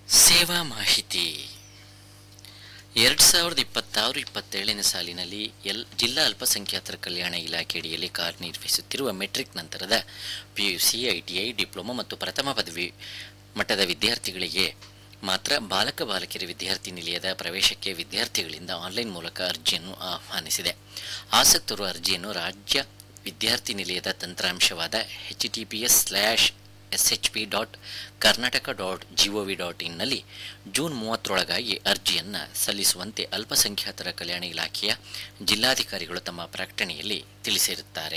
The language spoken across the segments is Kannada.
ಸೇವಾ ಮಾಹಿತಿ ಎರಡು ಸಾವಿರದ ಇಪ್ಪತ್ತಾರು ಇಪ್ಪತ್ತೇಳನೇ ಸಾಲಿನಲ್ಲಿ ಎಲ್ ಜಿಲ್ಲಾ ಅಲ್ಪಸಂಖ್ಯಾತರ ಕಲ್ಯಾಣ ಇಲಾಖೆ ಅಡಿಯಲ್ಲಿ ಕಾರ್ಯನಿರ್ವಹಿಸುತ್ತಿರುವ ಮೆಟ್ರಿಕ್ ನಂತರದ ಪಿಯುಸಿ ಐಟಿಐ ಡಿಪ್ಲೊಮಾ ಮತ್ತು ಪ್ರಥಮ ಪದವಿ ಮಟ್ಟದ ವಿದ್ಯಾರ್ಥಿಗಳಿಗೆ ಮಾತ್ರ ಬಾಲಕ ಬಾಲಕಿಯರ ವಿದ್ಯಾರ್ಥಿ ನಿಲಯದ ಪ್ರವೇಶಕ್ಕೆ ವಿದ್ಯಾರ್ಥಿಗಳಿಂದ ಆನ್ಲೈನ್ ಮೂಲಕ ಅರ್ಜಿಯನ್ನು ಆಹ್ವಾನಿಸಿದೆ ಆಸಕ್ತರು ಅರ್ಜಿಯನ್ನು ರಾಜ್ಯ ವಿದ್ಯಾರ್ಥಿ ನಿಲಯದ ತಂತ್ರಾಂಶವಾದ H T P S slash S H P dot Karnataka dot G O V dot ಇನ್ನಲ್ಲಿ ಜೂನ್ ಮೂವತ್ತರೊಳಗಾಗಿ ಅರ್ಜಿಯನ್ನು ಸಲ್ಲಿಸುವಂತೆ ಅಲ್ಪಸಂಖ್ಯಾತರ ಕಲ್ಯಾಣ ಇಲಾಖೆಯ ಜಿಲ್ಲಾಧಿಕಾರಿಗಳು ತಮ್ಮ ಪ್ರಕಟಣೆಯಲ್ಲಿ ತಿಳಿಸಿರುತ್ತಾರೆ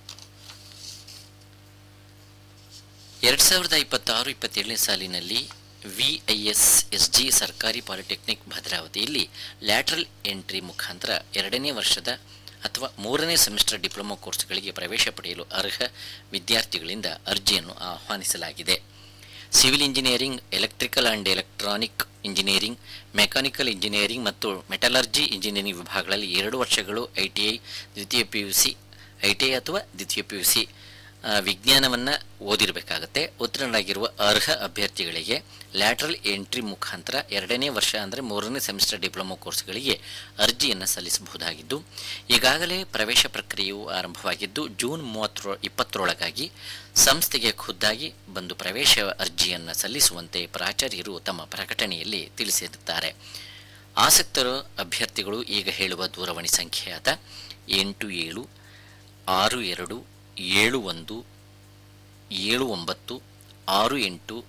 ಎರಡು ಸಾವಿರದ ಇಪ್ಪತ್ತಾರು ಇಪ್ಪತ್ತೇಳನೇ ಸಾಲಿನಲ್ಲಿ ವಿಐಎಸ್ ಎಸ್ ಜಿ ಸರ್ಕಾರಿ ಪಾಲಿಟೆಕ್ನಿಕ್ ಭದ್ರಾವತಿಯಲ್ಲಿ ಲ್ಯಾಟ್ರಲ್ ಎಂಟ್ರಿ ಮುಖಾಂತರ ಎರಡನೇ ವರ್ಷದ ಅಥವಾ ಮೂರನೇ ಸೆಮಿಸ್ಟರ್ ಡಿಪ್ಲೊಮಾ ಕೋರ್ಸ್ಗಳಿಗೆ ಪ್ರವೇಶ ಪಡೆಯಲು ಅರ್ಹ ವಿದ್ಯಾರ್ಥಿಗಳಿಂದ ಅರ್ಜಿಯನ್ನು ಆಹ್ವಾನಿಸಲಾಗಿದೆ civil engineering electrical and electronic engineering mechanical engineering ಮತ್ತು ಮೆಟಲರ್ಜಿ ಇಂಜಿನಿಯರಿಂಗ್ ವಿಭಾಗಗಳಲ್ಲಿ ಎರಡು ವರ್ಷಗಳು ಐ ಟಿ ಐ ದ್ವಿತೀಯ P U C I T I ಅಥವಾ ದ್ವಿತೀಯ ಪಿ ಯು ಸಿ ವಿಜ್ಞಾನವನ್ನು ಓದಿರಬೇಕಾಗತ್ತೆ ಉತ್ತೀರ್ಣರಾಗಿರುವ ಅರ್ಹ ಅಭ್ಯರ್ಥಿಗಳಿಗೆ ಲ್ಯಾಟ್ರಲ್ ಎಂಟ್ರಿ ಮುಖಾಂತರ ಎರಡನೇ ವರ್ಷ ಅಂದರೆ ಮೂರನೇ ಸೆಮಿಸ್ಟರ್ ಡಿಪ್ಲೊಮಾ ಕೋರ್ಸ್ಗಳಿಗೆ ಅರ್ಜಿಯನ್ನು ಸಲ್ಲಿಸಬಹುದಾಗಿದ್ದು ಈಗಾಗಲೇ ಪ್ರವೇಶ ಪ್ರಕ್ರಿಯೆಯು ಆರಂಭವಾಗಿದ್ದು ಜೂನ್ ಮೂವತ್ತರ ಇಪ್ಪತ್ತರೊಳಗಾಗಿ ಸಂಸ್ಥೆಗೆ ಖುದ್ದಾಗಿ ಬಂದು ಪ್ರವೇಶ ಅರ್ಜಿಯನ್ನು ಸಲ್ಲಿಸುವಂತೆ ಪ್ರಾಚಾರ್ಯರು ತಮ್ಮ ಪ್ರಕಟಣೆಯಲ್ಲಿ ತಿಳಿಸಿರುತ್ತಾರೆ ಆಸಕ್ತರು ಅಭ್ಯರ್ಥಿಗಳು ಈಗ ಹೇಳುವ ದೂರವಾಣಿ ಸಂಖ್ಯೆಯಾದ ಎಂಟು ಏಳು ಆರು ಎರಡು ಏಳು ಒಂದು ಏಳು ಒಂಬತ್ತು ಆರು ಎಂಟು